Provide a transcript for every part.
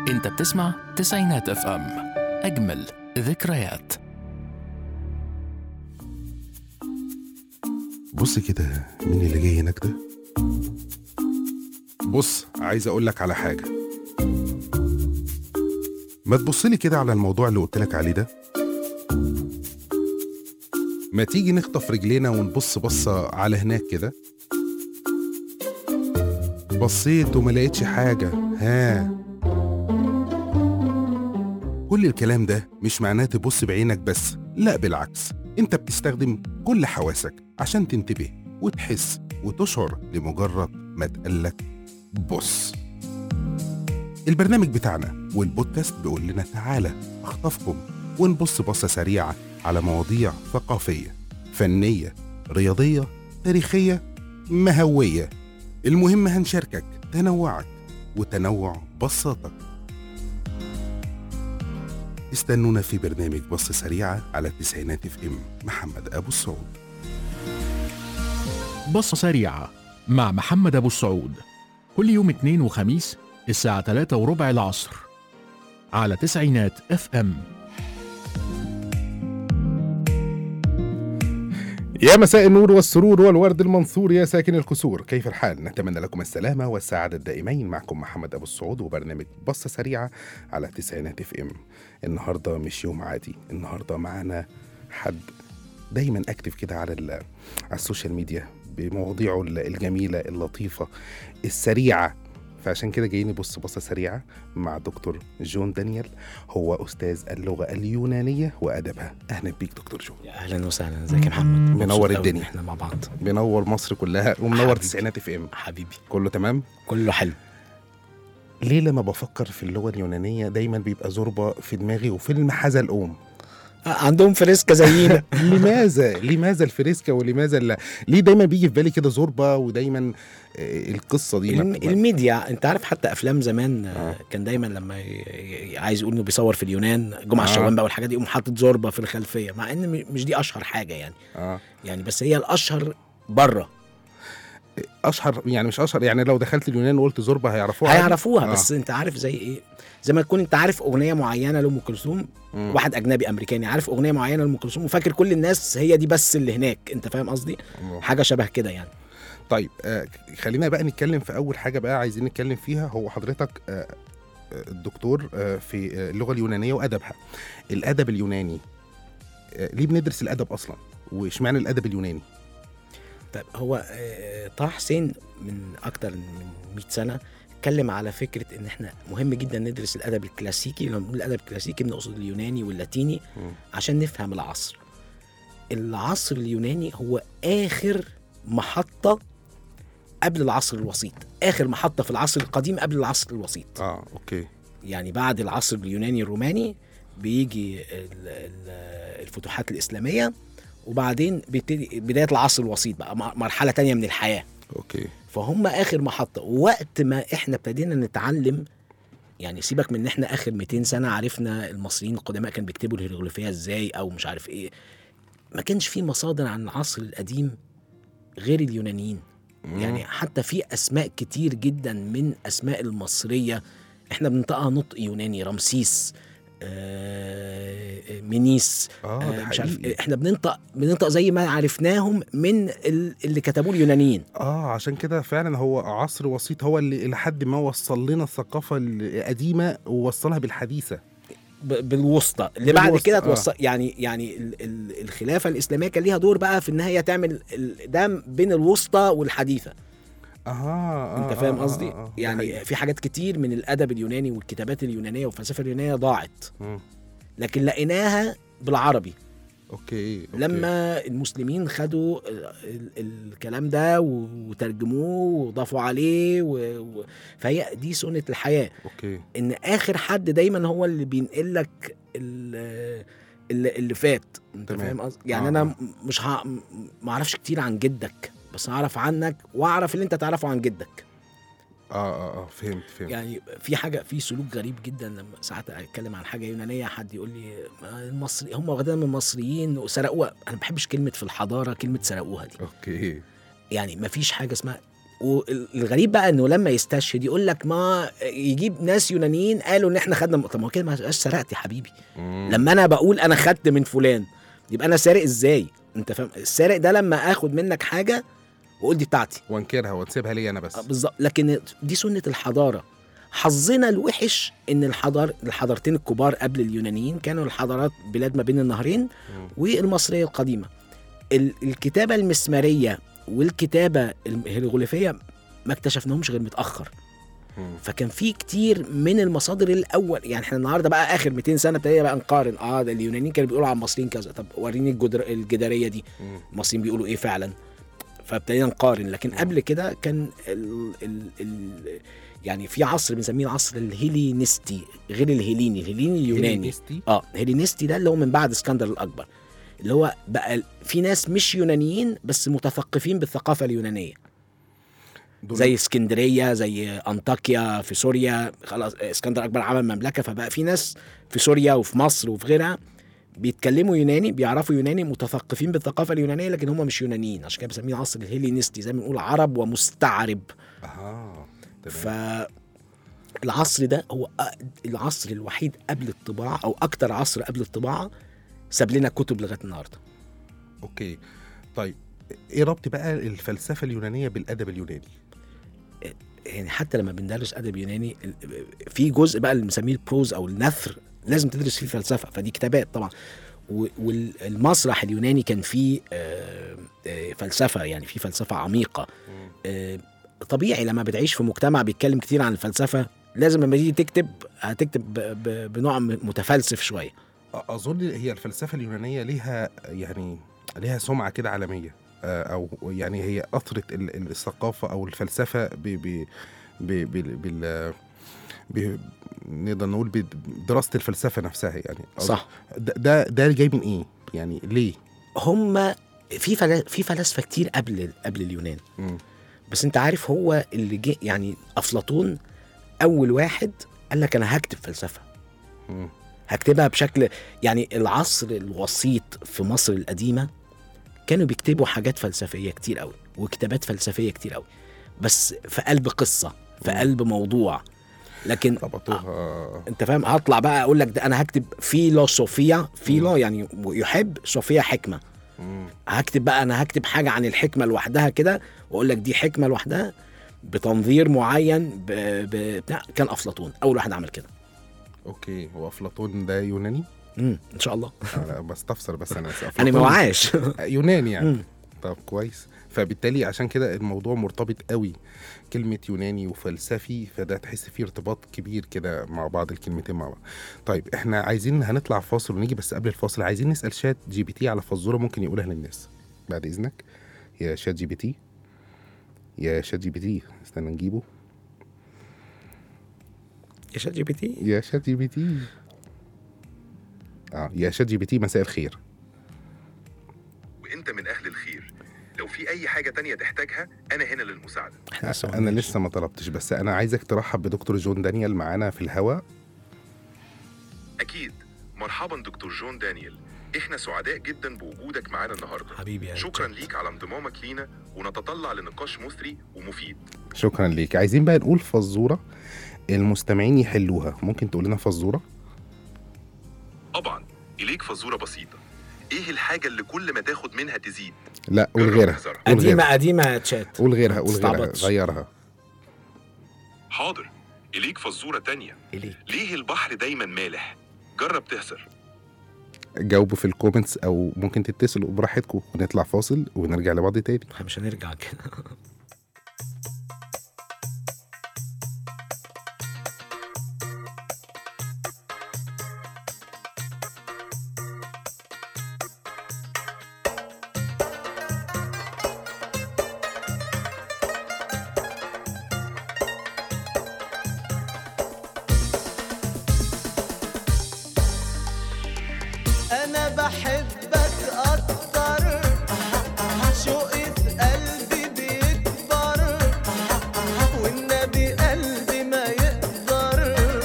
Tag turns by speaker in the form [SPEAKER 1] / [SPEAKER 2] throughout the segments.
[SPEAKER 1] انت بتسمع تسعينات اف ام اجمل ذكريات
[SPEAKER 2] بص كده مين اللي جاي هناك ده بص عايز اقول لك على حاجه ما تبصلي كده على الموضوع اللي قلت لك عليه ده ما تيجي نخطف رجلينا ونبص بصه على هناك كده بصيت وما لقيتش حاجه ها كل الكلام ده مش معناه تبص بعينك بس لا بالعكس انت بتستخدم كل حواسك عشان تنتبه وتحس وتشعر لمجرد ما تقلك بص البرنامج بتاعنا والبودكاست بيقول لنا تعالى اخطفكم ونبص بصة سريعة على مواضيع ثقافية فنية رياضية تاريخية مهوية المهم هنشاركك تنوعك وتنوع بصاتك استنونا في برنامج بصة سريعة على التسعينات اف ام محمد أبو السعود
[SPEAKER 1] بصة سريعة مع محمد أبو السعود كل يوم اثنين وخميس الساعة 3 وربع العصر على تسعينات اف ام
[SPEAKER 2] يا مساء النور والسرور والورد المنثور يا ساكن الكسور كيف الحال نتمنى لكم السلامة والسعادة الدائمين معكم محمد أبو السعود وبرنامج بصة سريعة على تسعينات اف ام النهاردة مش يوم عادي النهاردة معنا حد دايما اكتف كده على ال- على السوشيال ميديا بمواضيعه ال- الجميلة اللطيفة السريعة فعشان كده جايين نبص بصة سريعة مع دكتور جون دانيال هو أستاذ اللغة اليونانية وأدبها أهلا بيك دكتور جون
[SPEAKER 3] يا اهلا وسهلا ازيك يا محمد
[SPEAKER 2] منور
[SPEAKER 3] مبسوط أوي
[SPEAKER 2] الدنيا.
[SPEAKER 3] إن احنا مع بعض
[SPEAKER 2] منور مصر كلها ومنور
[SPEAKER 3] حبيبي.
[SPEAKER 2] تسعينات اف ام
[SPEAKER 3] حبيبي
[SPEAKER 2] كله تمام
[SPEAKER 3] كله حلو
[SPEAKER 2] ليه لما بفكر في اللغه اليونانيه دايما بيبقى زوربه في دماغي وفيلم حزلقوم
[SPEAKER 3] آه، عندهم فريسكا زينا
[SPEAKER 2] لماذا لماذا الفريسكا ولماذا لا ليه دايما بيجي في بالي كده زوربه ودايما آه، القصه دي
[SPEAKER 3] الم-
[SPEAKER 2] ما-
[SPEAKER 3] الميديا انت عارف حتى افلام زمان آه،
[SPEAKER 2] آه.
[SPEAKER 3] كان دايما لما ي- ي- عايز يقول انه بيصور في اليونان جمعه
[SPEAKER 2] آه.
[SPEAKER 3] الشوام بقى والحاجات دي يقوم حاطط زوربه في الخلفيه مع ان م- مش دي اشهر حاجه يعني
[SPEAKER 2] اه
[SPEAKER 3] يعني بس هي الاشهر بره
[SPEAKER 2] اشهر يعني مش اشهر يعني لو دخلت اليونان وقلت زوربه هيعرفوها عادي؟
[SPEAKER 3] هيعرفوها
[SPEAKER 2] آه.
[SPEAKER 3] بس انت عارف زي ايه زي ما تكون انت عارف اغنيه معينه لام كلثوم
[SPEAKER 2] مم.
[SPEAKER 3] واحد اجنبي امريكاني عارف اغنيه معينه لام كلثوم وفاكر كل الناس هي دي بس اللي هناك انت فاهم قصدي
[SPEAKER 2] مم.
[SPEAKER 3] حاجه شبه كده يعني
[SPEAKER 2] طيب آه خلينا بقى نتكلم في اول حاجه بقى عايزين نتكلم فيها هو حضرتك آه آه، الدكتور آه في آه، اللغه اليونانيه وادبها الادب اليوناني آه ليه بندرس الادب اصلا واشمعنى الادب اليوناني
[SPEAKER 3] طيب هو آه، طه حسين من اكتر من 100 سنه اتكلم على فكره ان احنا مهم جدا ندرس الادب الكلاسيكي لما بنقول الادب الكلاسيكي بنقصد اليوناني واللاتيني
[SPEAKER 2] مم.
[SPEAKER 3] عشان نفهم العصر العصر اليوناني هو اخر محطه قبل العصر الوسيط اخر محطه في العصر القديم قبل العصر الوسيط
[SPEAKER 2] اه اوكي
[SPEAKER 3] يعني بعد العصر اليوناني الروماني بيجي ال- ال- الفتوحات الإسلامية وبعدين بيبتدي بداية العصر الوسيط بقى م- مرحلة تانية من الحياة
[SPEAKER 2] اوكي
[SPEAKER 3] فهم آخر محطة وقت ما إحنا ابتدينا نتعلم يعني سيبك من إن إحنا آخر 200 سنة عرفنا المصريين القدماء كانوا بيكتبوا الهيروغليفية إزاي أو مش عارف إيه ما كانش في مصادر عن العصر القديم غير اليونانيين
[SPEAKER 2] مم.
[SPEAKER 3] يعني حتى في اسماء كتير جدا من اسماء المصريه احنا بننطقها نطق يوناني رمسيس آه، مينيس
[SPEAKER 2] اه
[SPEAKER 3] آه،
[SPEAKER 2] ده
[SPEAKER 3] مش عارف
[SPEAKER 2] حقيقي
[SPEAKER 3] احنا بننطق بننطق زي ما عرفناهم من ال- اللي كتبوه اليونانيين
[SPEAKER 2] اه عشان كده فعلا هو عصر وسيط هو اللي الى حد ما وصل لنا الثقافه القديمه ووصلها بالحديثه
[SPEAKER 3] ب- بالوسطى اللي بعد
[SPEAKER 2] بالوسطى،
[SPEAKER 3] كده
[SPEAKER 2] آه.
[SPEAKER 3] توصل يعني يعني ال- ال- الخلافه الاسلاميه كان ليها دور بقى في ان هي تعمل ال- ده بين الوسطى والحديثه
[SPEAKER 2] اه, آه
[SPEAKER 3] انت فاهم
[SPEAKER 2] آه،
[SPEAKER 3] قصدي
[SPEAKER 2] آه، آه، ده
[SPEAKER 3] يعني
[SPEAKER 2] حقيقي.
[SPEAKER 3] في حاجات كتير من الادب اليوناني والكتابات اليونانيه والفلسفه اليونانيه ضاعت
[SPEAKER 2] مم.
[SPEAKER 3] لكن لقيناها بالعربي
[SPEAKER 2] اوكي, أوكي.
[SPEAKER 3] لما المسلمين خدوا ال- ال- الكلام ده وترجموه وضافوا عليه و... و... فهي دي سنة الحياة
[SPEAKER 2] اوكي
[SPEAKER 3] ان اخر حد دايما هو اللي بينقل لك ال- اللي, اللي فات انت
[SPEAKER 2] تمام.
[SPEAKER 3] فاهم قصدي يعني
[SPEAKER 2] آه.
[SPEAKER 3] انا م- مش ه... م- ما اعرفش كتير عن جدك بس اعرف عنك واعرف اللي انت تعرفه عن جدك
[SPEAKER 2] اه اه اه فهمت فهمت
[SPEAKER 3] يعني في حاجه في سلوك غريب جدا لما ساعات اتكلم عن حاجه يونانيه حد يقول لي ما المصري هم واخدينها من المصريين وسرقوها انا ما بحبش كلمه في الحضاره كلمه سرقوها دي
[SPEAKER 2] اوكي
[SPEAKER 3] يعني ما فيش حاجه اسمها والغريب بقى انه لما يستشهد يقول لك ما يجيب ناس يونانيين قالوا ان احنا خدنا طب ما هو كده ما بقاش سرقت يا حبيبي
[SPEAKER 2] مم.
[SPEAKER 3] لما انا بقول انا خدت من فلان يبقى انا سارق ازاي انت فاهم السارق ده لما اخد منك حاجه واقول دي بتاعتي
[SPEAKER 2] وانكرها وتسيبها لي انا بس
[SPEAKER 3] آه، بالظبط لكن دي سنه الحضاره حظنا الوحش ان الحضار الحضارتين الكبار قبل اليونانيين كانوا الحضارات بلاد ما بين النهرين
[SPEAKER 2] مم.
[SPEAKER 3] والمصريه القديمه ال- الكتابه المسماريه والكتابه الهيروغليفيه ما اكتشفناهمش غير متاخر
[SPEAKER 2] مم.
[SPEAKER 3] فكان في كتير من المصادر الاول يعني احنا النهارده بقى اخر 200 سنه ابتدينا بقى نقارن اه ده اليونانيين كانوا بيقولوا على المصريين كذا طب وريني الجدر الجداريه دي
[SPEAKER 2] مم.
[SPEAKER 3] المصريين بيقولوا ايه فعلا فابتدينا نقارن لكن قبل كده كان ال ال ال يعني في عصر بنسميه العصر الهيلينستي غير الهيليني الهيليني اليوناني
[SPEAKER 2] هيلينستي؟
[SPEAKER 3] اه هيلينستي ده اللي هو من بعد اسكندر الاكبر اللي هو بقى في ناس مش يونانيين بس متثقفين بالثقافه اليونانيه
[SPEAKER 2] دول-
[SPEAKER 3] زي اسكندريه زي انطاكيا في سوريا خلاص اسكندر اكبر عمل مملكه فبقى في ناس في سوريا وفي مصر وفي غيرها بيتكلموا يوناني بيعرفوا يوناني متثقفين بالثقافه اليونانيه لكن هم مش يونانيين عشان كده بنسميه العصر الهيلينستي زي ما بنقول عرب ومستعرب
[SPEAKER 2] اه تمام
[SPEAKER 3] فالعصر ده هو أ- العصر الوحيد قبل الطباعه او اكتر عصر قبل الطباعه ساب لنا كتب لغايه النهارده
[SPEAKER 2] اوكي طيب ايه ربط بقى الفلسفه اليونانيه بالادب اليوناني
[SPEAKER 3] يعني حتى لما بندرس ادب يوناني ال- في جزء بقى اللي بنسميه البروز او النثر لازم تدرس فيه فلسفه فدي كتابات طبعا و- والمسرح اليوناني كان فيه آه، آه، فلسفه يعني فيه فلسفه عميقه آه، طبيعي لما بتعيش في مجتمع بيتكلم كتير عن الفلسفه لازم لما تيجي تكتب هتكتب ب- ب- بنوع م- متفلسف شويه
[SPEAKER 2] أ- اظن هي الفلسفه اليونانيه ليها يعني ليها سمعه كده عالميه آه، او يعني هي اثرت ال- ال- الثقافه او الفلسفه ب ب ب ب بال ب- نقدر نقول بدراسه الفلسفه نفسها يعني أظن-
[SPEAKER 3] صح
[SPEAKER 2] ده ده, ده جاي من ايه يعني ليه
[SPEAKER 3] هم في فلا في فلاسفه كتير قبل قبل اليونان
[SPEAKER 2] مم.
[SPEAKER 3] بس انت عارف هو اللي جه يعني افلاطون اول واحد قال لك انا هكتب فلسفه
[SPEAKER 2] مم.
[SPEAKER 3] هكتبها بشكل يعني العصر الوسيط في مصر القديمه كانوا بيكتبوا حاجات فلسفيه كتير قوي وكتابات فلسفيه كتير قوي بس في قلب قصه في
[SPEAKER 2] مم.
[SPEAKER 3] قلب موضوع لكن
[SPEAKER 2] ربطوها
[SPEAKER 3] انت فاهم هطلع بقى اقول لك ده انا هكتب فيلوسوفيا فيلو يعني يحب صوفيا حكمه
[SPEAKER 2] مم.
[SPEAKER 3] هكتب بقى انا هكتب حاجه عن الحكمه لوحدها كده واقول لك دي حكمه لوحدها بتنظير معين ب... ب... بتاع كان افلاطون اول واحد عمل كده
[SPEAKER 2] اوكي هو افلاطون ده يوناني
[SPEAKER 3] امم ان شاء الله
[SPEAKER 2] انا بستفسر بس انا
[SPEAKER 3] انا
[SPEAKER 2] أفلاطون
[SPEAKER 3] ما وعاش
[SPEAKER 2] يوناني يعني
[SPEAKER 3] مم.
[SPEAKER 2] طب كويس فبالتالي عشان كده الموضوع مرتبط قوي كلمة يوناني وفلسفي فده تحس فيه ارتباط كبير كده مع بعض الكلمتين مع بعض طيب احنا عايزين هنطلع فاصل ونيجي بس قبل الفاصل عايزين نسأل شات جي بي تي على فزورة ممكن يقولها للناس بعد إذنك يا شات جي بي تي يا شات جي بي تي استنى نجيبه
[SPEAKER 3] يا شات جي بي تي
[SPEAKER 2] يا شات جي بي تي اه يا شات جي بي تي مساء الخير
[SPEAKER 4] وانت من اهل الخير لو في اي حاجه تانية تحتاجها انا هنا للمساعده
[SPEAKER 3] احنا لسه ما
[SPEAKER 2] انا
[SPEAKER 3] قلناش.
[SPEAKER 2] لسه ما طلبتش بس انا عايزك ترحب بدكتور جون دانيال معانا في الهوا
[SPEAKER 4] اكيد مرحبا دكتور جون دانيال احنا سعداء جدا بوجودك معانا النهارده
[SPEAKER 3] حبيبي يا
[SPEAKER 4] شكرا
[SPEAKER 3] شات.
[SPEAKER 4] ليك على انضمامك لينا ونتطلع لنقاش مثري ومفيد
[SPEAKER 2] شكرا ليك عايزين بقى نقول فزوره المستمعين يحلوها ممكن تقول لنا فزوره
[SPEAKER 4] طبعا اليك فزوره بسيطه ايه الحاجه اللي كل ما تاخد منها تزيد
[SPEAKER 2] لا قول
[SPEAKER 4] جرب
[SPEAKER 2] غيرها
[SPEAKER 4] تحذرها.
[SPEAKER 2] قول
[SPEAKER 3] قديمه
[SPEAKER 2] غيرها
[SPEAKER 3] قديمه يا تشات
[SPEAKER 2] قول غيرها قول غيرها
[SPEAKER 3] تستعبطش.
[SPEAKER 2] غيرها
[SPEAKER 4] حاضر اليك فزوره تانية
[SPEAKER 3] إليك.
[SPEAKER 4] ليه البحر دايما مالح جرب تهزر
[SPEAKER 2] جاوبوا في الكومنتس او ممكن تتصلوا براحتكم ونطلع فاصل ونرجع لبعض تاني
[SPEAKER 3] احنا مش هنرجع كده
[SPEAKER 5] انا بحبك اكتر شوقي في قلبي بيكبر والنبي قلبي ما يقدر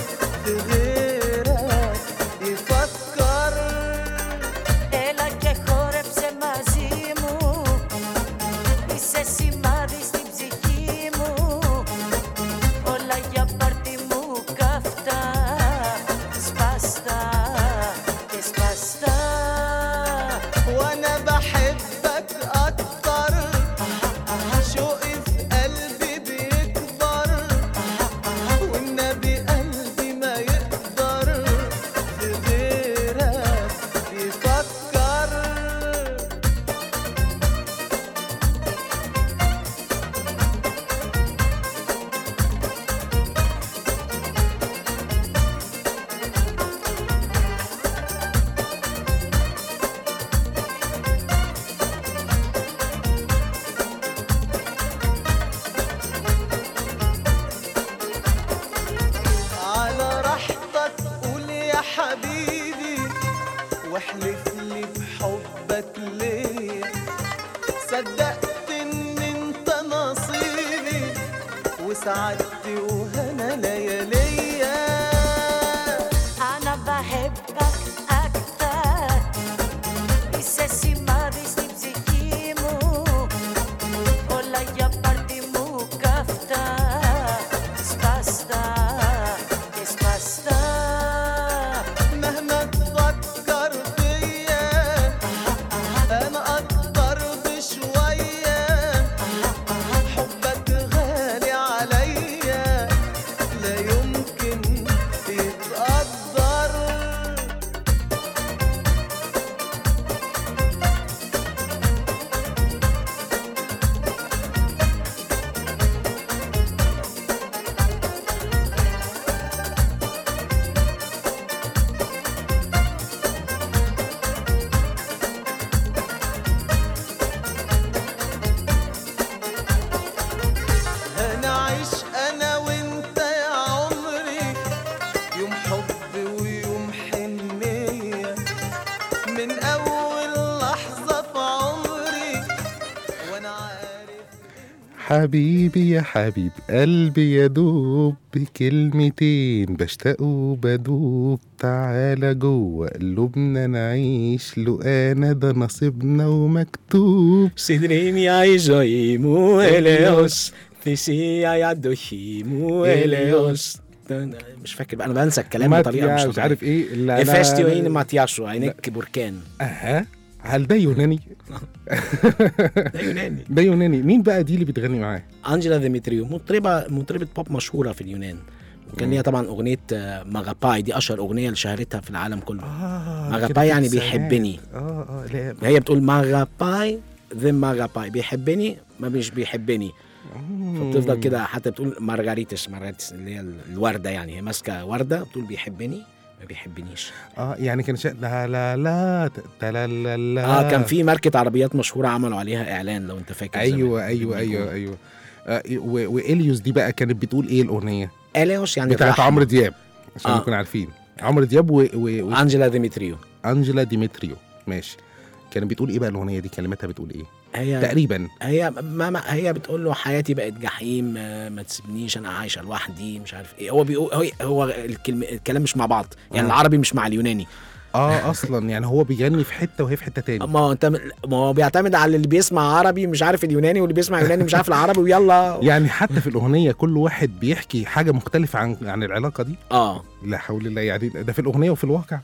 [SPEAKER 5] بغيرك يفكر
[SPEAKER 6] Έλα και χόρεψε μαζί μου Είσαι σημάδι στην ψυχή
[SPEAKER 5] وسعادتي وهنا لياليا
[SPEAKER 6] أنا بحبك أكتر Isesi maris ni psikimu Όλα για πάρτι μου καυτά Σπαστά και σπαστά
[SPEAKER 5] مهما تفكر فيا انا اكبر بشوية حبك غالي عليا لا يمكن يتقدر هنعيش انا وانت يا عمري يوم حب ويوم حنية من اول لحظة في عمري وانا عارف
[SPEAKER 2] حبيبي يا حبيب قلبي يدوب بكلمتين بشتاق وبدوب تعالى جوه قلوبنا نعيش لو انا ده نصيبنا ومكتوب
[SPEAKER 3] סדרים יעיזוימו אליוס, תסיע ידושימו אליוס. مش فاكر بقى انا بنسى الكلام
[SPEAKER 2] ما
[SPEAKER 3] بطريقه مش
[SPEAKER 2] مش عارف ايه لا لا-
[SPEAKER 3] افاستيوين ماتياشو عينيك بركان
[SPEAKER 2] اها هل ده يوناني؟
[SPEAKER 3] ده يوناني
[SPEAKER 2] ده يوناني مين بقى دي اللي بتغني معاه؟
[SPEAKER 3] انجела ديمتريو مطربه مطربه بوب مشهوره في اليونان وكان ليها طبعا اغنيه آه، ماغاباي دي اشهر اغنيه اللي شهرتها في العالم كله
[SPEAKER 2] اه
[SPEAKER 3] ماغاباي يعني بيحبني
[SPEAKER 2] اه اه لا
[SPEAKER 3] هي بتقول ماغاباي ذم ماغاباي بيحبني ما مش بيحبني فبتفضل كده حتى بتقول مارغاريتس مارغاريتس اللي هي الورده يعني هي ماسكه ورده بتقول بيحبني ما بيحبنيش
[SPEAKER 2] اه يعني كان شا... لا لا لا تا لا لا لا
[SPEAKER 3] اه كان في ماركه عربيات مشهوره عملوا عليها اعلان لو انت فاكر زمان.
[SPEAKER 2] ايوه ايوه ايوه ايوه آه و- واليوس دي بقى كانت بتقول ايه الاغنيه؟
[SPEAKER 3] اليوس يعني
[SPEAKER 2] بتاعت
[SPEAKER 3] الرحمة.
[SPEAKER 2] عمرو دياب عشان
[SPEAKER 3] آه.
[SPEAKER 2] نكون عارفين عمرو دياب و... و... و...
[SPEAKER 3] انجela ديمتريو
[SPEAKER 2] انجلا ديمتريو ماشي كانت بتقول ايه بقى الاغنيه دي كلماتها بتقول ايه؟
[SPEAKER 3] هي
[SPEAKER 2] تقريبا
[SPEAKER 3] هي ماما هي بتقول له حياتي بقت جحيم آه، ما تسيبنيش انا عايشه لوحدي مش عارف ايه هو بيقول هو, هو الكلمه الكلام مش مع بعض يعني
[SPEAKER 2] آه.
[SPEAKER 3] العربي مش مع اليوناني
[SPEAKER 2] اه اصلا يعني هو بيغني في حته وهي في حته تاني
[SPEAKER 3] ما هو انت ما هو بيعتمد على اللي بيسمع عربي مش عارف اليوناني واللي بيسمع يوناني مش عارف العربي ويلا
[SPEAKER 2] يعني حتى في الاغنيه كل واحد بيحكي حاجه مختلفه عن عن العلاقه دي
[SPEAKER 3] اه
[SPEAKER 2] لا حول الله يعني ده في الاغنيه وفي الواقع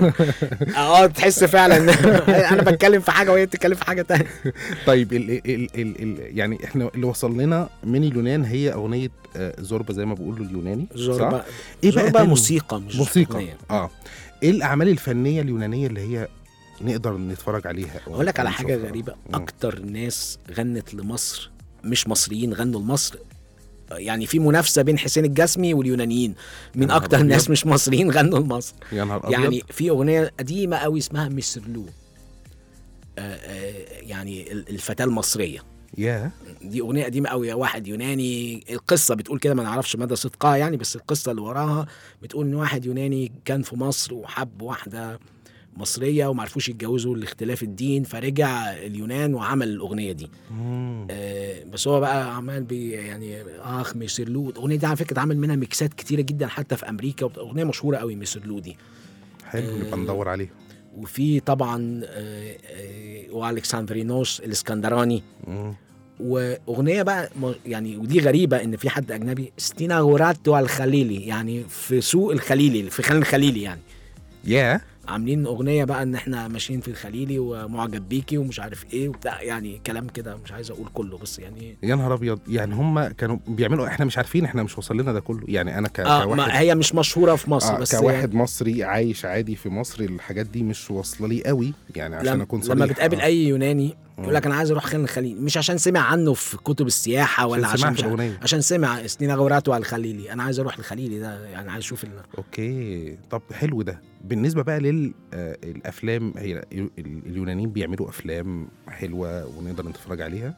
[SPEAKER 3] اه تحس فعلا انا بتكلم في حاجه وهي بتتكلم في حاجه تانية
[SPEAKER 2] طيب ال ال ال ال ال يعني احنا اللي وصل لنا من اليونان هي اغنيه آه، زوربا زي ما بيقولوا اليوناني
[SPEAKER 3] زوربا
[SPEAKER 2] صح؟ ايه بقى
[SPEAKER 3] زوربا
[SPEAKER 2] تاني؟
[SPEAKER 3] موسيقى مش
[SPEAKER 2] موسيقى
[SPEAKER 3] أغنية.
[SPEAKER 2] اه ايه الاعمال الفنيه اليونانيه اللي هي نقدر نتفرج عليها أو
[SPEAKER 3] اقول لك على حاجه
[SPEAKER 2] نشوفها؟
[SPEAKER 3] غريبه
[SPEAKER 2] مم.
[SPEAKER 3] اكتر ناس غنت لمصر مش مصريين غنوا لمصر يعني في منافسه بين حسين الجسمي واليونانيين من
[SPEAKER 2] نهار
[SPEAKER 3] اكتر
[SPEAKER 2] أبيض.
[SPEAKER 3] ناس مش مصريين غنوا لمصر
[SPEAKER 2] يا نهار ابيض
[SPEAKER 3] يعني في اغنيه قديمه قوي اسمها مصرلو آه، آه، يعني ال- الفتاه المصريه
[SPEAKER 2] يا
[SPEAKER 3] دي اغنيه قديمه قوي واحد يوناني القصه بتقول كده ما نعرفش مدى صدقها يعني بس القصه اللي وراها بتقول ان واحد يوناني كان في مصر وحب واحده مصريه وما عرفوش يتجوزوا لاختلاف الدين فرجع اليونان وعمل الاغنيه دي
[SPEAKER 2] مم.
[SPEAKER 3] آه بس هو بقى عمال بي يعني اخ ميسرلو الاغنيه دي على فكره اتعمل منها ميكسات كتيره جدا حتى في امريكا وبت- اغنيه مشهوره قوي ميسرلو دي
[SPEAKER 2] حلو نبقى ندور عليه
[SPEAKER 3] وفي طبعا آه آه والكسندرينوس الاسكندراني
[SPEAKER 2] مم.
[SPEAKER 3] واغنيه بقى م- يعني ودي غريبه ان في حد اجنبي ستينا غوراتو الخليلي يعني في سوق الخليلي في خان الخليلي يعني
[SPEAKER 2] يا
[SPEAKER 3] عاملين اغنيه بقى ان احنا ماشيين في الخليلي ومعجب بيكي ومش عارف ايه وبتاع يعني كلام كده مش عايز اقول كله بس يعني
[SPEAKER 2] يا نهار ابيض يعني هم كانوا بيعملوا احنا مش عارفين احنا مش وصل لنا ده كله يعني انا ك...
[SPEAKER 3] اه
[SPEAKER 2] كواحد
[SPEAKER 3] ما هي مش مشهوره في مصر
[SPEAKER 2] آه
[SPEAKER 3] بس
[SPEAKER 2] كواحد مصري عايش عادي في مصر الحاجات دي مش واصله لي قوي يعني عشان
[SPEAKER 3] لما,
[SPEAKER 2] اكون صريح
[SPEAKER 3] لما بتقابل
[SPEAKER 2] آه.
[SPEAKER 3] اي يوناني يقول لك انا عايز اروح خان الخليلي مش عشان سمع عنه في كتب السياحه ولا
[SPEAKER 2] عشان سمع
[SPEAKER 3] عشان
[SPEAKER 2] في
[SPEAKER 3] مش عارف-
[SPEAKER 2] الأغنية.
[SPEAKER 3] عشان سمع ستينا غوراتو على الخليلي انا عايز اروح الخليلي ده يعني عايز اشوف ال...
[SPEAKER 2] اوكي طب حلو ده بالنسبه بقى للافلام هي ال- ال- اليونانيين بيعملوا افلام حلوه ونقدر نتفرج عليها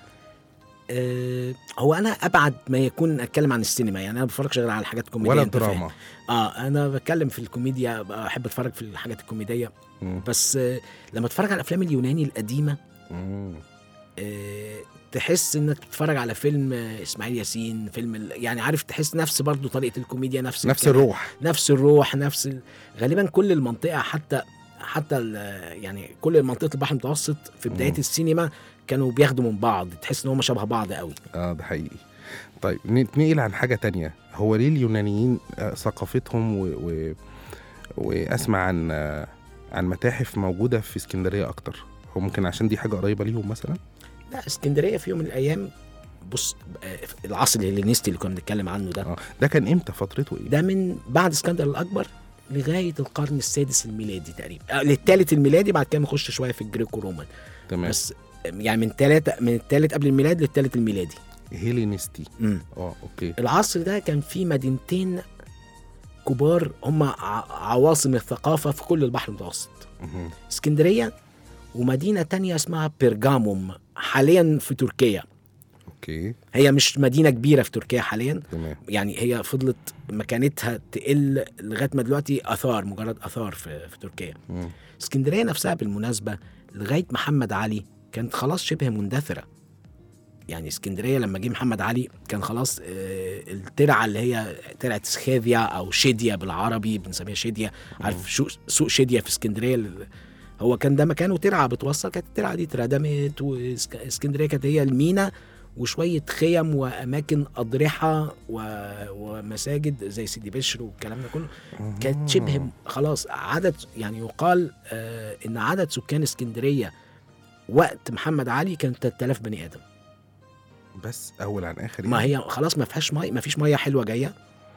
[SPEAKER 3] آه هو انا ابعد ما يكون اتكلم عن السينما يعني انا ما بتفرجش غير على الحاجات كوميديه
[SPEAKER 2] ولا
[SPEAKER 3] أنت فاهم.
[SPEAKER 2] الدراما
[SPEAKER 3] اه انا بتكلم في الكوميديا بحب اتفرج في الحاجات الكوميديه
[SPEAKER 2] مم.
[SPEAKER 3] بس آه لما اتفرج على الافلام اليوناني القديمه
[SPEAKER 2] مم.
[SPEAKER 3] آه تحس انك بتتفرج على فيلم آه، اسماعيل ياسين فيلم ال- يعني عارف تحس نفس برضو طريقه الكوميديا نفس
[SPEAKER 2] نفس
[SPEAKER 3] الكلام.
[SPEAKER 2] الروح
[SPEAKER 3] نفس الروح نفس ال... غالبا كل المنطقه حتى حتى ال... يعني كل منطقه البحر المتوسط في بدايه
[SPEAKER 2] مم.
[SPEAKER 3] السينما كانوا بياخدوا من بعض تحس ان هم شبه بعض قوي
[SPEAKER 2] اه ده حقيقي طيب نتنقل عن حاجة تانية هو ليه اليونانيين آه، ثقافتهم و... و... واسمع عن آه، عن متاحف موجودة في اسكندرية اكتر هو ممكن عشان دي حاجة قريبة ليهم مثلا
[SPEAKER 3] لا اسكندريه في يوم من الايام بص آه، العصر الهلينستي اللي كنا بنتكلم عنه ده
[SPEAKER 2] اه ده كان امتى فترته ايه
[SPEAKER 3] ده من بعد اسكندر الاكبر لغايه القرن السادس الميلادي تقريبا آه للثالث الميلادي بعد كده نخش شويه في الجريكو رومان
[SPEAKER 2] تمام
[SPEAKER 3] بس آه، يعني من ثلاثه من الثالث قبل الميلاد للثالث الميلادي
[SPEAKER 2] هيلينستي
[SPEAKER 3] امم
[SPEAKER 2] اه اوكي
[SPEAKER 3] العصر ده كان فيه مدينتين كبار هم ع- عواصم الثقافه في كل البحر المتوسط
[SPEAKER 2] مهم.
[SPEAKER 3] اسكندريه ومدينه تانية اسمها بيرجاموم حاليا في تركيا
[SPEAKER 2] اوكي
[SPEAKER 3] هي مش مدينه كبيره في تركيا حاليا
[SPEAKER 2] تمام
[SPEAKER 3] يعني هي فضلت مكانتها تقل لغايه ما دلوقتي اثار مجرد اثار في, في تركيا
[SPEAKER 2] مم.
[SPEAKER 3] اسكندريه نفسها بالمناسبه لغايه محمد علي كانت خلاص شبه مندثره يعني اسكندريه لما جه محمد علي كان خلاص آه، الترعه اللي هي ترعه سخافيا او شديا بالعربي بنسميها شديا عارف شو سوق شديا في اسكندريه اللي- هو كان ده مكانه ترعه بتوصل كانت الترعه دي اتردمت واسكندريه كانت هي المينا وشويه خيم واماكن اضرحه و... ومساجد زي سيدي بشر والكلام ده كله كانت شبه خلاص عدد يعني يقال آه ان عدد سكان اسكندريه وقت محمد علي كان 3000 بني ادم
[SPEAKER 2] بس اول عن اخر
[SPEAKER 3] ما
[SPEAKER 2] يعني؟
[SPEAKER 3] هي خلاص ما فيهاش ميه ما فيش ميه حلوه جايه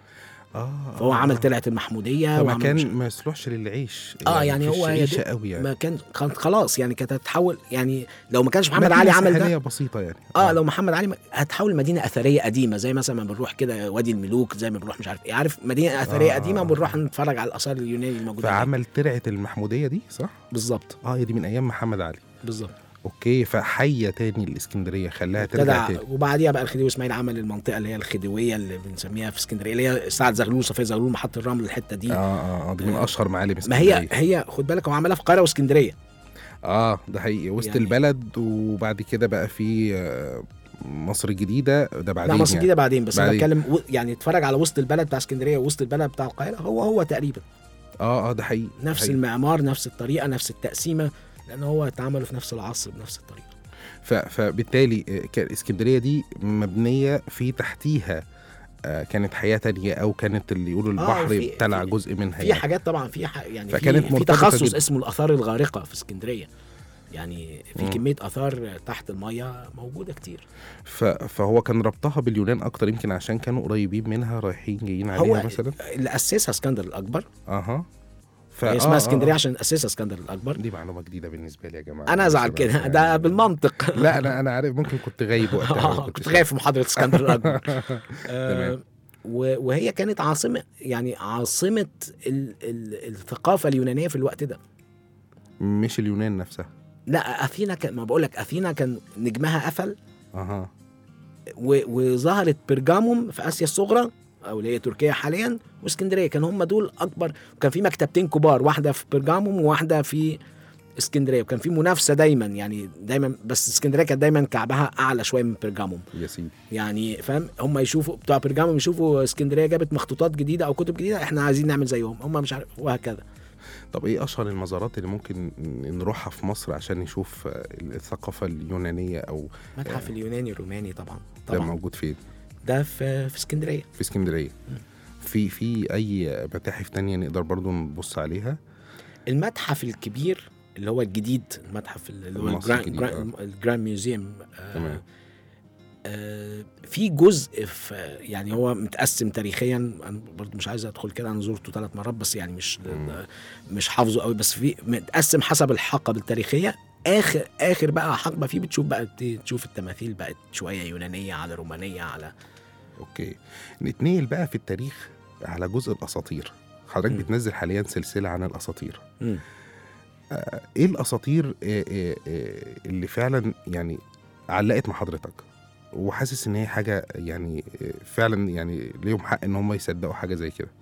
[SPEAKER 2] اه
[SPEAKER 3] فهو
[SPEAKER 2] آه،
[SPEAKER 3] عمل
[SPEAKER 2] آه.
[SPEAKER 3] ترعه المحموديه وعمل مش-
[SPEAKER 2] فمكان ما يصلحش للعيش
[SPEAKER 3] اه يعني
[SPEAKER 2] مفيش
[SPEAKER 3] هو هي
[SPEAKER 2] عيشه
[SPEAKER 3] دي-
[SPEAKER 2] قوي يعني
[SPEAKER 3] ما كان كانت خلاص يعني كانت هتتحول يعني لو ما كانش محمد
[SPEAKER 2] مدينة
[SPEAKER 3] علي عمل
[SPEAKER 2] ساحلية
[SPEAKER 3] ده
[SPEAKER 2] بسيطه يعني
[SPEAKER 3] اه لو محمد علي ما- هتحول مدينه اثريه قديمه زي مثلا ما بنروح كده وادي الملوك زي ما بنروح مش عارف ايه عارف مدينه اثريه
[SPEAKER 2] آه.
[SPEAKER 3] قديمه وبنروح نتفرج على الاثار اليوناني الموجوده هناك.
[SPEAKER 2] فعمل ترعه المحموديه دي صح
[SPEAKER 3] بالظبط
[SPEAKER 2] اه هي دي من ايام محمد علي
[SPEAKER 3] بالظبط
[SPEAKER 2] اوكي فحيه تاني الاسكندريه خلاها ترجع
[SPEAKER 3] ابتدى
[SPEAKER 2] تاني
[SPEAKER 3] وبعديها بقى الخديوي اسماعيل عمل المنطقه اللي هي الخديويه اللي بنسميها في اسكندريه اللي هي سعد زغلول صفيه زغلول محط الرمل الحته دي
[SPEAKER 2] اه اه آه، دي من
[SPEAKER 3] آه.
[SPEAKER 2] اشهر معالم
[SPEAKER 3] ما هي
[SPEAKER 2] اسكندريه
[SPEAKER 3] هي خد بالك هو عملها في القاهره واسكندريه
[SPEAKER 2] اه ده حقيقي وسط
[SPEAKER 3] يعني-
[SPEAKER 2] البلد وبعد كده بقى في آه، مصر الجديده ده بعدين
[SPEAKER 3] لا مصر
[SPEAKER 2] يعني.
[SPEAKER 3] الجديده بعدين بس انا
[SPEAKER 2] بعدين.
[SPEAKER 3] بتكلم و- يعني اتفرج على وسط البلد بتاع اسكندريه ووسط البلد بتاع القاهره هو هو تقريبا
[SPEAKER 2] اه اه ده حقيقي
[SPEAKER 3] نفس
[SPEAKER 2] حقيقي.
[SPEAKER 3] المعمار نفس الطريقه نفس التقسيمه لان هو اتعملوا في نفس العصر بنفس الطريقه
[SPEAKER 2] ف... فبالتالي آه، كان اسكندريه دي مبنيه في تحتيها آه، كانت حياه تانية او كانت اللي يقولوا البحر
[SPEAKER 3] وفي-
[SPEAKER 2] ابتلع
[SPEAKER 3] في-
[SPEAKER 2] جزء منها
[SPEAKER 3] في
[SPEAKER 2] يعني.
[SPEAKER 3] حاجات طبعا في ح... يعني
[SPEAKER 2] فكانت
[SPEAKER 3] في, في
[SPEAKER 2] مرتبطة
[SPEAKER 3] تخصص
[SPEAKER 2] جداً.
[SPEAKER 3] اسمه الاثار الغارقه في اسكندريه يعني في
[SPEAKER 2] مم.
[SPEAKER 3] كميه اثار تحت الميه موجوده كتير
[SPEAKER 2] ف... فهو كان ربطها باليونان اكتر يمكن عشان كانوا قريبين منها رايحين جايين
[SPEAKER 3] هو
[SPEAKER 2] عليها مثلا
[SPEAKER 3] اللي اسسها اسكندر الاكبر
[SPEAKER 2] اها ف...
[SPEAKER 3] هي اسمها
[SPEAKER 2] آه،
[SPEAKER 3] اسكندريه
[SPEAKER 2] آه.
[SPEAKER 3] عشان اسسها اسكندر الاكبر
[SPEAKER 2] دي معلومه جديده بالنسبه لي يا جماعه
[SPEAKER 3] انا ازعل
[SPEAKER 2] بس
[SPEAKER 3] كده
[SPEAKER 2] يعني-
[SPEAKER 3] ده بالمنطق
[SPEAKER 2] لا انا انا عارف ممكن كنت غايب وقتها
[SPEAKER 3] آه،
[SPEAKER 2] ما
[SPEAKER 3] كنت
[SPEAKER 2] شايف.
[SPEAKER 3] غايب في محاضره اسكندر الاكبر آه،
[SPEAKER 2] تمام.
[SPEAKER 3] و- وهي كانت عاصمه يعني عاصمه ال ال الثقافه اليونانيه في الوقت ده
[SPEAKER 2] مش اليونان نفسها
[SPEAKER 3] لا اثينا كان ما بقول لك اثينا كان نجمها قفل
[SPEAKER 2] اها
[SPEAKER 3] و- وظهرت بيرجاموم في اسيا الصغرى او اللي هي تركيا حاليا واسكندريه كان هم دول اكبر وكان في مكتبتين كبار واحده في بيرجاموم وواحده في اسكندريه وكان في منافسه دايما يعني دايما بس اسكندريه كانت دايما كعبها اعلى شويه من بيرجاموم
[SPEAKER 2] يا سيدي
[SPEAKER 3] يعني فاهم هم يشوفوا بتوع بيرجاموم يشوفوا اسكندريه جابت مخطوطات جديده او كتب جديده احنا عايزين نعمل زيهم هم مش عارف وهكذا
[SPEAKER 2] طب ايه اشهر المزارات اللي ممكن نروحها في مصر عشان نشوف آه، الثقافه اليونانيه او
[SPEAKER 3] متحف اليوناني الروماني طبعا
[SPEAKER 2] ده
[SPEAKER 3] طبعا
[SPEAKER 2] موجود فين
[SPEAKER 3] ده في في اسكندريه
[SPEAKER 2] في اسكندريه في في اي متاحف تانية نقدر برضو نبص عليها
[SPEAKER 3] المتحف الكبير اللي هو الجديد المتحف اللي هو
[SPEAKER 2] المصري
[SPEAKER 3] الجراند,
[SPEAKER 2] الجديد،
[SPEAKER 3] جراند, الجراند ميوزيوم آه
[SPEAKER 2] تمام.
[SPEAKER 3] آه في جزء في يعني هو متقسم تاريخيا انا برضو مش عايز ادخل كده انا زرته ثلاث مرات بس يعني مش مش حافظه قوي بس في متقسم حسب الحقب التاريخيه اخر اخر بقى حقبه فيه بتشوف بقى تشوف التماثيل بقت شويه يونانيه على رومانيه على
[SPEAKER 2] اوكي نتنقل بقى في التاريخ على جزء الاساطير حضرتك
[SPEAKER 3] مم.
[SPEAKER 2] بتنزل حاليا سلسله عن الاساطير
[SPEAKER 3] مم.
[SPEAKER 2] ايه الاساطير آه، آه، آه، اللي فعلا يعني علقت مع حضرتك وحاسس ان هي حاجه يعني آه، فعلا يعني ليهم حق ان هم يصدقوا حاجه زي كده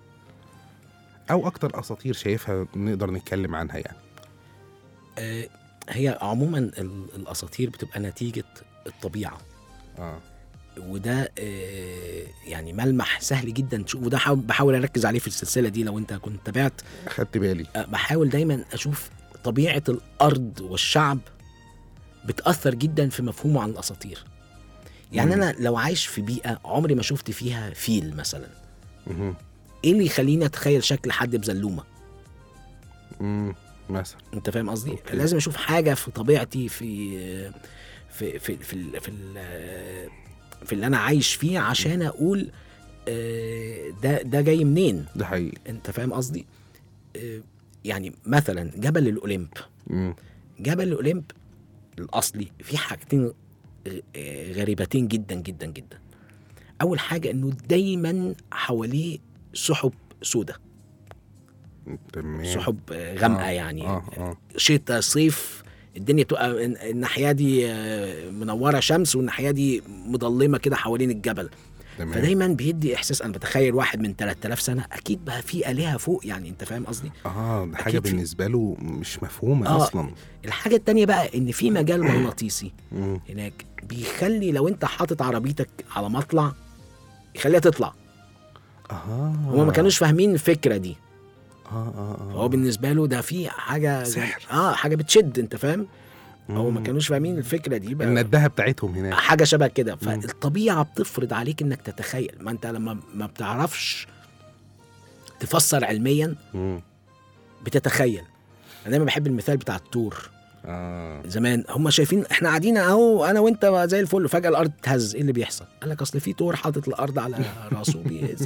[SPEAKER 2] او اكتر اساطير شايفها نقدر نتكلم عنها يعني
[SPEAKER 3] آه، هي عموما ال- الاساطير بتبقى نتيجه الطبيعه
[SPEAKER 2] اه
[SPEAKER 3] وده آه، يعني ملمح سهل جدا تشوف وده حاول- بحاول اركز عليه في السلسله دي لو انت كنت تابعت
[SPEAKER 2] خدت بالي
[SPEAKER 3] آه، بحاول دايما اشوف طبيعه الارض والشعب بتاثر جدا في مفهومه عن الاساطير يعني
[SPEAKER 2] مم.
[SPEAKER 3] انا لو عايش في بيئه عمري ما شفت فيها فيل مثلا
[SPEAKER 2] مهم.
[SPEAKER 3] ايه اللي يخليني اتخيل شكل حد بزلومه
[SPEAKER 2] مم. مثلا
[SPEAKER 3] انت فاهم قصدي
[SPEAKER 2] أوكي.
[SPEAKER 3] لازم اشوف حاجه في طبيعتي في في في في ال- في, ال- في اللي انا عايش فيه عشان اقول آه، ده ده جاي منين
[SPEAKER 2] ده حقيقي
[SPEAKER 3] انت فاهم قصدي آه، يعني مثلا جبل الاوليمب
[SPEAKER 2] مم.
[SPEAKER 3] جبل الاوليمب الاصلي في حاجتين آه، غريبتين جدا جدا جدا اول حاجه انه دايما حواليه سحب سودة
[SPEAKER 2] تمام
[SPEAKER 3] سحب آه، غامقه
[SPEAKER 2] آه،
[SPEAKER 3] يعني
[SPEAKER 2] اه اه
[SPEAKER 3] شتاء صيف الدنيا تبقى الن- الناحيه دي آه، منوره شمس والناحيه دي مظلمه كده حوالين الجبل
[SPEAKER 2] تمام
[SPEAKER 3] فدايما بيدي احساس انا بتخيل واحد من 3000 سنه اكيد بقى في الهه فوق يعني انت فاهم قصدي
[SPEAKER 2] اه ده حاجه
[SPEAKER 3] أكيد في-
[SPEAKER 2] بالنسبه له مش مفهومه
[SPEAKER 3] آه.
[SPEAKER 2] اصلا
[SPEAKER 3] الحاجه التانية بقى ان في مجال مغناطيسي
[SPEAKER 2] مم.
[SPEAKER 3] هناك بيخلي لو انت حاطط عربيتك على مطلع يخليها تطلع
[SPEAKER 2] اه
[SPEAKER 3] هما ما كانوش فاهمين الفكره دي
[SPEAKER 2] اه اه اه
[SPEAKER 3] فهو بالنسبه له ده في حاجه
[SPEAKER 2] سحر.
[SPEAKER 3] اه حاجه بتشد انت فاهم هو ما
[SPEAKER 2] مم.
[SPEAKER 3] كانوش فاهمين الفكره دي بقى
[SPEAKER 2] الندهه بتاعتهم هناك
[SPEAKER 3] حاجه شبه كده فالطبيعه بتفرض عليك انك تتخيل ما انت لما ما بتعرفش تفسر علميا
[SPEAKER 2] مم.
[SPEAKER 3] بتتخيل انا دايما بحب المثال بتاع التور
[SPEAKER 2] اه
[SPEAKER 3] زمان هم شايفين احنا قاعدين اهو انا وانت زي الفل فجاه الارض تهز ايه اللي بيحصل قال لك اصل في تور حاطط الارض على راسه بيهز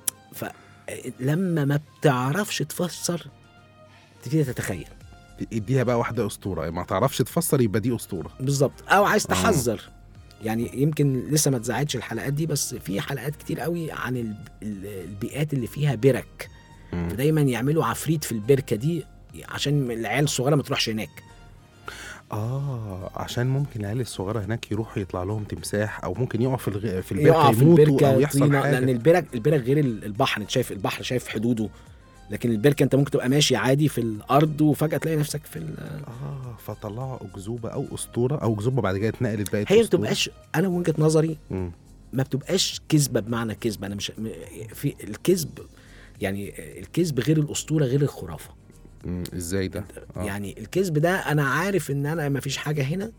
[SPEAKER 3] فلما ما بتعرفش تفسر تبتدي تتخيل
[SPEAKER 2] اديها بقى واحده اسطوره ما تعرفش تفسر يبقى دي اسطوره
[SPEAKER 3] بالظبط او عايز
[SPEAKER 2] آه.
[SPEAKER 3] تحذر يعني يمكن لسه ما اتذاعتش الحلقات دي بس في حلقات كتير قوي عن ال- ال- البيئات اللي فيها برك
[SPEAKER 2] مم.
[SPEAKER 3] فدايما يعملوا عفريت في البركه دي عشان العيال الصغيره ما تروحش هناك
[SPEAKER 2] اه عشان ممكن العيال الصغيره هناك يروحوا يطلع لهم تمساح او ممكن يقعوا في الغ... في البركه
[SPEAKER 3] يقع في
[SPEAKER 2] يموتوا
[SPEAKER 3] البركه
[SPEAKER 2] او يحصل
[SPEAKER 3] طينة،
[SPEAKER 2] حاجه
[SPEAKER 3] لان البرك البرك غير ال- البحر انت شايف البحر شايف حدوده لكن البركه انت ممكن تبقى ماشي عادي في الارض وفجاه تلاقي نفسك في ال-
[SPEAKER 2] اه فطلعوا اكذوبه او اسطوره او اكذوبه بعد كده اتنقلت بقت
[SPEAKER 3] هي ما
[SPEAKER 2] أسطورة.
[SPEAKER 3] بتبقاش انا من وجهه نظري
[SPEAKER 2] مم.
[SPEAKER 3] ما بتبقاش كذبه بمعنى كذبه انا مش م- في الكذب يعني الكذب غير الاسطوره غير الخرافه
[SPEAKER 2] مم. ازاي ده آه.
[SPEAKER 3] يعني الكذب ده انا عارف ان انا ما فيش حاجه هنا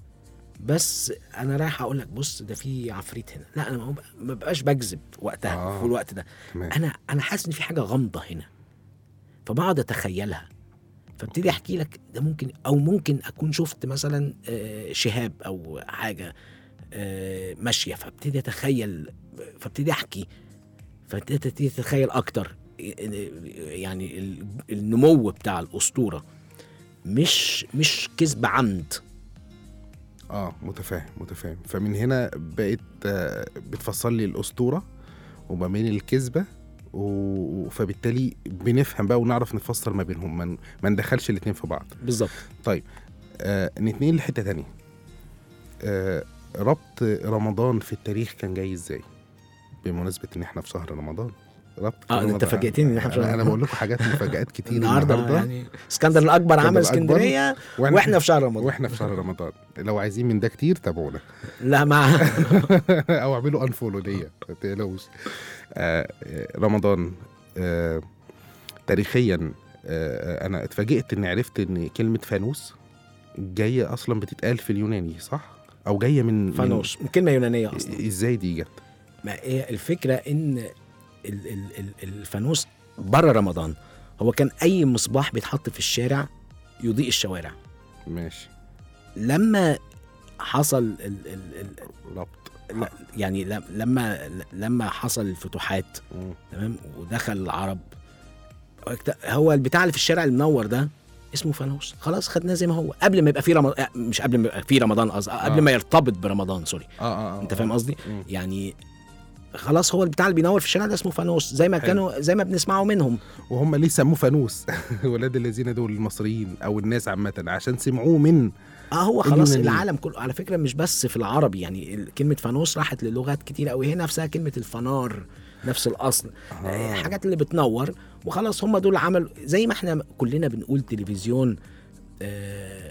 [SPEAKER 3] بس انا رايح اقول لك بص ده في عفريت هنا لا انا ما بق- ما بقاش بكذب وقتها
[SPEAKER 2] آه.
[SPEAKER 3] في الوقت ده
[SPEAKER 2] تمام.
[SPEAKER 3] انا انا حاسس ان في حاجه غامضه هنا فبقعد اتخيلها فابتدي احكي لك ده ممكن او ممكن اكون شفت مثلا آه، شهاب او حاجه آه، ماشيه فابتدي اتخيل فابتدي احكي فابتدي تتخيل اكتر يعني ال- النمو بتاع الاسطوره مش مش كذب عمد
[SPEAKER 2] اه متفاهم متفاهم فمن هنا بقت آه، بتفسر لي الاسطوره وما بين الكذبه و... فبالتالي بنفهم بقى ونعرف نفسر ما بينهم ما من... ما ندخلش الاتنين في بعض
[SPEAKER 3] بالظبط
[SPEAKER 2] طيب آه نتنقل لحته تانية آه ربط رمضان في التاريخ كان جاي ازاي بمناسبه ان احنا في شهر رمضان ربط
[SPEAKER 3] اه انت
[SPEAKER 2] رمضان.
[SPEAKER 3] فاجئتني ان احنا في
[SPEAKER 2] انا,
[SPEAKER 3] شهر
[SPEAKER 2] أنا بقول لكم حاجات مفاجات كتير
[SPEAKER 3] النهارده
[SPEAKER 2] النهارده
[SPEAKER 3] يعني اسكندر الاكبر
[SPEAKER 2] اسكندر
[SPEAKER 3] عمل
[SPEAKER 2] الأكبر
[SPEAKER 3] اسكندريه واحنا في شهر رمضان
[SPEAKER 2] واحنا في شهر رمضان لو عايزين من ده كتير تابعونا
[SPEAKER 3] لا مع
[SPEAKER 2] او اعملوا انفولو ليا ما تقلقوش آه، آه، رمضان آه، تاريخيا آه، انا اتفاجئت اني عرفت ان كلمه فانوس جايه اصلا بتتقال في اليوناني صح او جايه من من-
[SPEAKER 3] فانوس كلمه يونانيه اصلا
[SPEAKER 2] ازاي دي جت
[SPEAKER 3] ما هي الفكره ان ال- ال- ال- الفانوس بره رمضان هو كان اي مصباح بيتحط في الشارع يضيء الشوارع
[SPEAKER 2] ماشي
[SPEAKER 3] لما حصل ال ال ال
[SPEAKER 2] ربط
[SPEAKER 3] لا، يعني لم- لما لما حصل الفتوحات
[SPEAKER 2] مم.
[SPEAKER 3] تمام ودخل العرب هو البتاع اللي في الشارع المنور ده اسمه فانوس خلاص خدناه زي ما هو قبل ما يبقى في رمضان مش قبل ما يبقى في رمضان قصدي قبل
[SPEAKER 2] آه.
[SPEAKER 3] ما يرتبط برمضان سوري
[SPEAKER 2] اه اه, آه
[SPEAKER 3] انت فاهم قصدي
[SPEAKER 2] مم.
[SPEAKER 3] يعني خلاص هو البتاع اللي بينور في الشارع ده اسمه فانوس زي ما
[SPEAKER 2] حلو.
[SPEAKER 3] كانوا زي ما بنسمعه منهم
[SPEAKER 2] وهم ليه سموه فانوس ولاد الذين دول المصريين او الناس عامه عشان سمعوه من
[SPEAKER 3] اه هو خلاص
[SPEAKER 2] اليونانيين.
[SPEAKER 3] العالم كله على فكره مش بس في العربي يعني ال- كلمه فانوس راحت للغات كتير قوي هي نفسها كلمه الفنار نفس الاصل آه. الحاجات اللي بتنور وخلاص هم دول عملوا زي ما احنا كلنا بنقول تلفزيون آه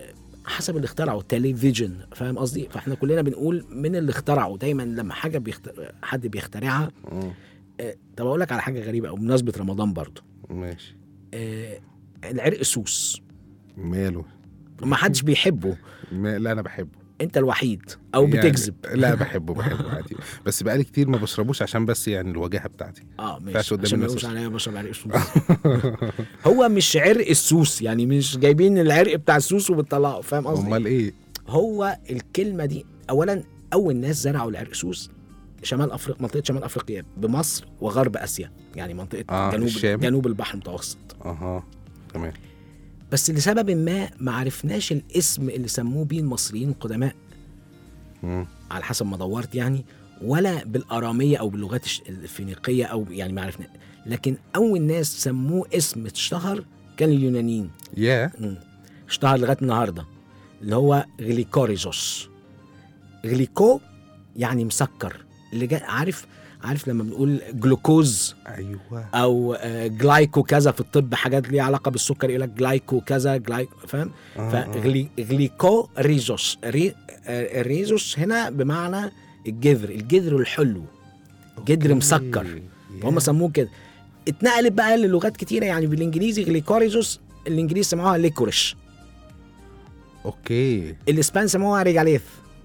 [SPEAKER 3] حسب اللي اخترعه تلفزيون فاهم قصدي فاحنا كلنا بنقول من اللي اخترعه دايما لما حاجه بيخت... حد بيخترعها
[SPEAKER 2] مم.
[SPEAKER 3] آه، طب اقول لك على حاجه غريبه او بمناسبه رمضان برضو
[SPEAKER 2] ماشي
[SPEAKER 3] آه، العرق سوس
[SPEAKER 2] ماله
[SPEAKER 3] ما حدش بيحبه
[SPEAKER 2] ما لا انا بحبه
[SPEAKER 3] انت الوحيد او
[SPEAKER 2] يعني-
[SPEAKER 3] بتكذب
[SPEAKER 2] لا بحبه بحبه عادي بس بقالي كتير ما بشربوش عشان بس يعني الواجهه بتاعتي
[SPEAKER 3] اه
[SPEAKER 2] ينفعش
[SPEAKER 3] ماشي
[SPEAKER 2] قدام
[SPEAKER 3] عشان ما
[SPEAKER 2] الناس
[SPEAKER 3] يقولوش عليا بشرب عرق سوس هو مش عرق السوس يعني مش جايبين العرق بتاع السوس وبتطلعه فاهم قصدي
[SPEAKER 2] امال ايه
[SPEAKER 3] هو الكلمه دي اولا اول ناس زرعوا العرقسوس شمال افريقيا منطقه شمال افريقيا بمصر وغرب اسيا يعني منطقه
[SPEAKER 2] آه،
[SPEAKER 3] جنوب
[SPEAKER 2] الشام.
[SPEAKER 3] جنوب البحر المتوسط
[SPEAKER 2] اها تمام
[SPEAKER 3] بس لسبب ما ما عرفناش الاسم اللي سموه بيه المصريين القدماء
[SPEAKER 2] مم.
[SPEAKER 3] على حسب ما دورت يعني ولا بالاراميه او باللغات الش- الفينيقيه او يعني ما عرفنا لكن اول ناس سموه اسم اتشهر كان اليونانيين
[SPEAKER 2] يا
[SPEAKER 3] مم. اشتهر لغايه النهارده اللي هو غليكوريزوس غليكو يعني مسكر اللي جاي عارف عارف لما بنقول جلوكوز
[SPEAKER 2] ايوه
[SPEAKER 3] او آه، جلايكو كذا في الطب حاجات ليها علاقه بالسكر يقول لك جلايكو كذا جلايكو فاهم
[SPEAKER 2] آه،
[SPEAKER 3] فغليكو ريزوس ري آه، ريزوس هنا بمعنى الجذر الجذر الحلو جذر مسكر
[SPEAKER 2] يا.
[SPEAKER 3] فهم سموه كده اتنقلت بقى للغات كتيره يعني بالانجليزي غليكوريزوس الانجليز سموها ليكوريش
[SPEAKER 2] اوكي
[SPEAKER 3] الاسبان سموها ريجاليث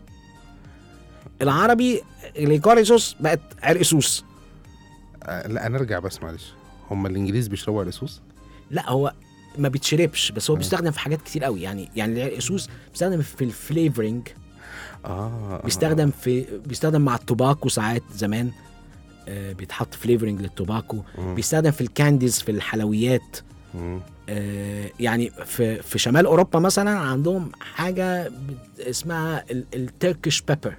[SPEAKER 3] العربي غليكوريزوس بقت عرقسوس
[SPEAKER 2] آه، لا انا ارجع بس معلش هم الانجليز بيشربوا عرقسوس
[SPEAKER 3] لا هو ما بيتشربش بس هو بيستخدم في حاجات كتير قوي يعني يعني العرقسوس بيستخدم في الفليفرنج
[SPEAKER 2] اه
[SPEAKER 3] بيستخدم في بيستخدم مع التوباكو ساعات زمان آه بيتحط فليفرنج للتوباكو
[SPEAKER 2] مم.
[SPEAKER 3] بيستخدم في الكانديز في الحلويات
[SPEAKER 2] مم.
[SPEAKER 3] آه يعني في في شمال اوروبا مثلا عندهم حاجه بت- اسمها التركيش بيبر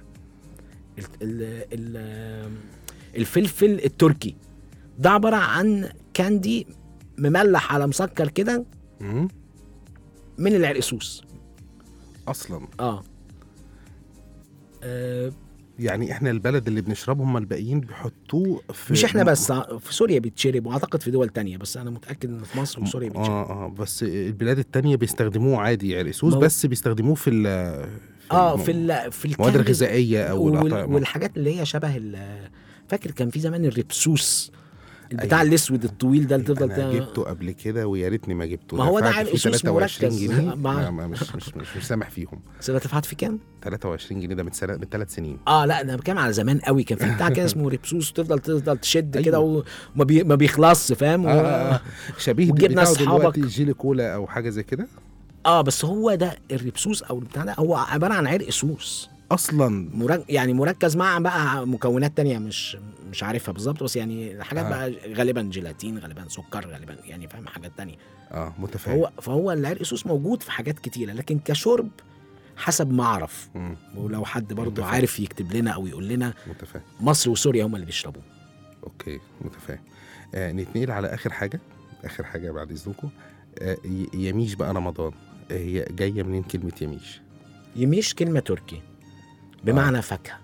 [SPEAKER 3] الفلفل التركي ده عباره عن كاندي مملح على مسكر كده
[SPEAKER 2] مم.
[SPEAKER 3] من العرقسوس
[SPEAKER 2] اصلا
[SPEAKER 3] اه, آه
[SPEAKER 2] يعني احنا البلد اللي بنشربه هم الباقيين بيحطوه في
[SPEAKER 3] مش احنا بس ع- في سوريا بيتشرب واعتقد في دول تانية بس انا متاكد ان في مصر وسوريا بيتشرب
[SPEAKER 2] اه اه بس البلاد التانية بيستخدموه عادي عرقسوس
[SPEAKER 3] ما هو-
[SPEAKER 2] بس بيستخدموه في ال
[SPEAKER 3] اه
[SPEAKER 2] الم-
[SPEAKER 3] في ال في
[SPEAKER 2] المواد
[SPEAKER 3] الكانديز
[SPEAKER 2] الغذائية او
[SPEAKER 3] وال
[SPEAKER 2] الأطعمة.
[SPEAKER 3] والحاجات اللي هي شبه ال- فاكر كان في زمان الربسوس البتاع
[SPEAKER 2] أيوة.
[SPEAKER 3] الاسود الطويل ده اللي تفضل
[SPEAKER 2] انا
[SPEAKER 3] تع-
[SPEAKER 2] جبته قبل كده ويا ريتني ما جبته
[SPEAKER 3] ما هو ده
[SPEAKER 2] دفعت
[SPEAKER 3] عرق
[SPEAKER 2] فيه
[SPEAKER 3] سوس
[SPEAKER 2] 23
[SPEAKER 3] مركز.
[SPEAKER 2] جنيه
[SPEAKER 3] مع-
[SPEAKER 2] ما ما مش مش مش, مش سامح فيهم
[SPEAKER 3] بس ده دفعت في كام؟
[SPEAKER 2] 23 جنيه ده من سنه من ثلاث سنين
[SPEAKER 3] اه لا انا بتكلم على زمان قوي كان في بتاع كده اسمه ربسوس تفضل تفضل تشد كده
[SPEAKER 2] أيوة.
[SPEAKER 3] وما بي ما بيخلصش فاهم
[SPEAKER 2] آه, آه, آه شبيه
[SPEAKER 3] وتجيب
[SPEAKER 2] بتاعه
[SPEAKER 3] ناس
[SPEAKER 2] دلوقتي
[SPEAKER 3] صحابك.
[SPEAKER 2] جيلي كولا او حاجه زي كده
[SPEAKER 3] اه بس هو ده الربسوس او البتاع ده هو عباره عن عرق سوس
[SPEAKER 2] اصلا
[SPEAKER 3] مرك... يعني مركز مع بقى مكونات تانية مش مش عارفها بالظبط بس يعني حاجات
[SPEAKER 2] آه.
[SPEAKER 3] بقى غالبا جيلاتين غالبا سكر غالبا يعني فاهم حاجات تانية
[SPEAKER 2] اه متفاهم
[SPEAKER 3] فهو فهو العرق سوس موجود في حاجات كتيرة لكن كشرب حسب ما اعرف
[SPEAKER 2] مم.
[SPEAKER 3] ولو حد برضه
[SPEAKER 2] متفاهم.
[SPEAKER 3] عارف يكتب لنا او يقول لنا
[SPEAKER 2] متفاهم
[SPEAKER 3] مصر وسوريا هم اللي بيشربوه
[SPEAKER 2] اوكي متفاهم آه نتنقل على اخر حاجه اخر حاجه بعد اذنكم آه ي- يميش بقى رمضان آه هي جايه منين كلمه يميش
[SPEAKER 3] يميش كلمة تركي بمعنى فاكهة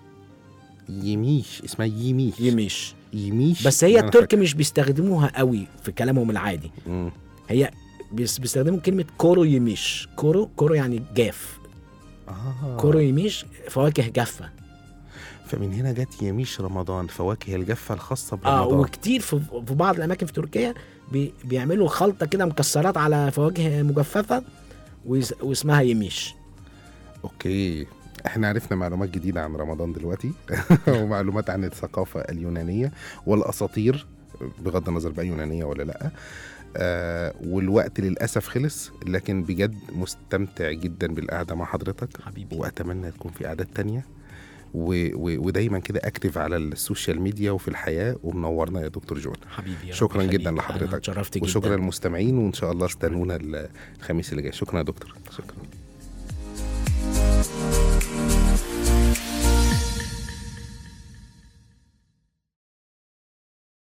[SPEAKER 2] يميش اسمها يميش
[SPEAKER 3] يميش
[SPEAKER 2] يميش
[SPEAKER 3] بس هي
[SPEAKER 2] بمعنى
[SPEAKER 3] الترك مش بيستخدموها قوي في كلامهم العادي
[SPEAKER 2] فاكهة. مم.
[SPEAKER 3] هي بيس- بيستخدموا كلمة كورو يميش كورو كورو يعني جاف
[SPEAKER 2] اه
[SPEAKER 3] كورو يميش فواكه جافة
[SPEAKER 2] فمن هنا جت يميش رمضان فواكه الجافه الخاصه
[SPEAKER 3] اه
[SPEAKER 2] برمضان
[SPEAKER 3] وكتير في, في بعض الاماكن في تركيا بي بيعملوا خلطه كده مكسرات على فواكه مجففه ويس- واسمها يميش
[SPEAKER 2] اوكي احنا عرفنا معلومات جديدة عن رمضان دلوقتي ومعلومات عن الثقافة اليونانية والأساطير بغض النظر بقى يونانية ولا لأ آه والوقت للأسف خلص لكن بجد مستمتع جدا بالقعدة مع حضرتك
[SPEAKER 3] حبيبي
[SPEAKER 2] وأتمنى تكون في قعدات تانية و و ودايما كده اكتف على السوشيال ميديا وفي الحياة ومنورنا يا دكتور جون
[SPEAKER 3] حبيبي يا رب
[SPEAKER 2] شكرا
[SPEAKER 3] يخليك.
[SPEAKER 2] جدا
[SPEAKER 3] أنا
[SPEAKER 2] لحضرتك
[SPEAKER 3] اتشرفت جدا
[SPEAKER 2] وشكرا للمستمعين وان شاء الله استنونا الخميس اللي جاي شكرا يا دكتور شكرا